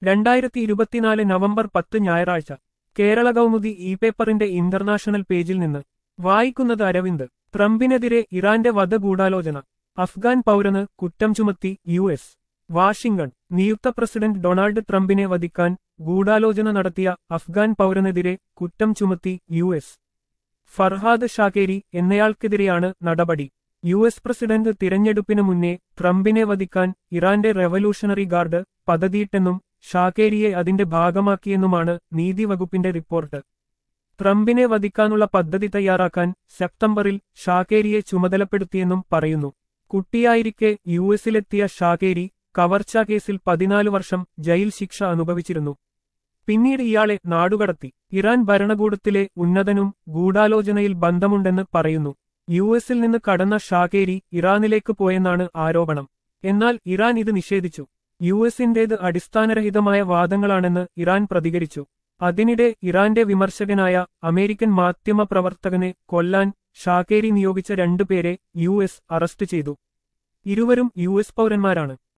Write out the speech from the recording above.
രണ്ടായിരത്തി ഇരുപത്തിനാല് നവംബർ പത്ത് ഞായറാഴ്ച കേരള കൗമുദി ഇ പേപ്പറിന്റെ ഇന്റർനാഷണൽ പേജിൽ നിന്ന് വായിക്കുന്നത് അരവിന്ദ് ട്രംപിനെതിരെ ഇറാന്റെ വധഗൂഢാലോചന അഫ്ഗാൻ പൗരന് കുറ്റം ചുമത്തി യു എസ് വാഷിംഗ്ടൺ നിയുക്ത പ്രസിഡന്റ് ഡൊണാൾഡ് ട്രംപിനെ വധിക്കാൻ ഗൂഢാലോചന നടത്തിയ അഫ്ഗാൻ പൗരനെതിരെ കുറ്റം ചുമത്തി യു എസ് ഫർഹാദ് ഷാക്കേരി എന്നയാൾക്കെതിരെയാണ് നടപടി യു എസ് പ്രസിഡന്റ് തിരഞ്ഞെടുപ്പിന് മുന്നേ ട്രംപിനെ വധിക്കാൻ ഇറാന്റെ റെവല്യൂഷണറി ഗാർഡ് പദ്ധതിയിട്ടെന്നും ഷാക്കേരിയെ അതിന്റെ ഭാഗമാക്കിയെന്നുമാണ് നീതിവകുപ്പിന്റെ റിപ്പോർട്ട് ട്രംപിനെ വധിക്കാനുള്ള പദ്ധതി തയ്യാറാക്കാൻ സെപ്റ്റംബറിൽ ഷാക്കേരിയെ ചുമതലപ്പെടുത്തിയെന്നും പറയുന്നു കുട്ടിയായിരിക്കെ യു എസിലെത്തിയ ഷാക്കേരി കവർച്ചാ കേസിൽ പതിനാല് വർഷം ജയിൽ ശിക്ഷ അനുഭവിച്ചിരുന്നു പിന്നീട് ഇയാളെ നാടുകടത്തി ഇറാൻ ഭരണകൂടത്തിലെ ഉന്നതനും ഗൂഢാലോചനയിൽ ബന്ധമുണ്ടെന്ന് പറയുന്നു യു എസിൽ നിന്ന് കടന്ന ഷാക്കേരി ഇറാനിലേക്ക് പോയെന്നാണ് ആരോപണം എന്നാൽ ഇറാൻ ഇത് നിഷേധിച്ചു യു എസിന്റേത് അടിസ്ഥാനരഹിതമായ വാദങ്ങളാണെന്ന് ഇറാൻ പ്രതികരിച്ചു അതിനിടെ ഇറാന്റെ വിമർശകനായ അമേരിക്കൻ മാധ്യമ പ്രവർത്തകനെ കൊല്ലാൻ ഷാക്കേരി നിയോഗിച്ച രണ്ടുപേരെ യു എസ് അറസ്റ്റ് ചെയ്തു ഇരുവരും യു എസ് പൗരന്മാരാണ്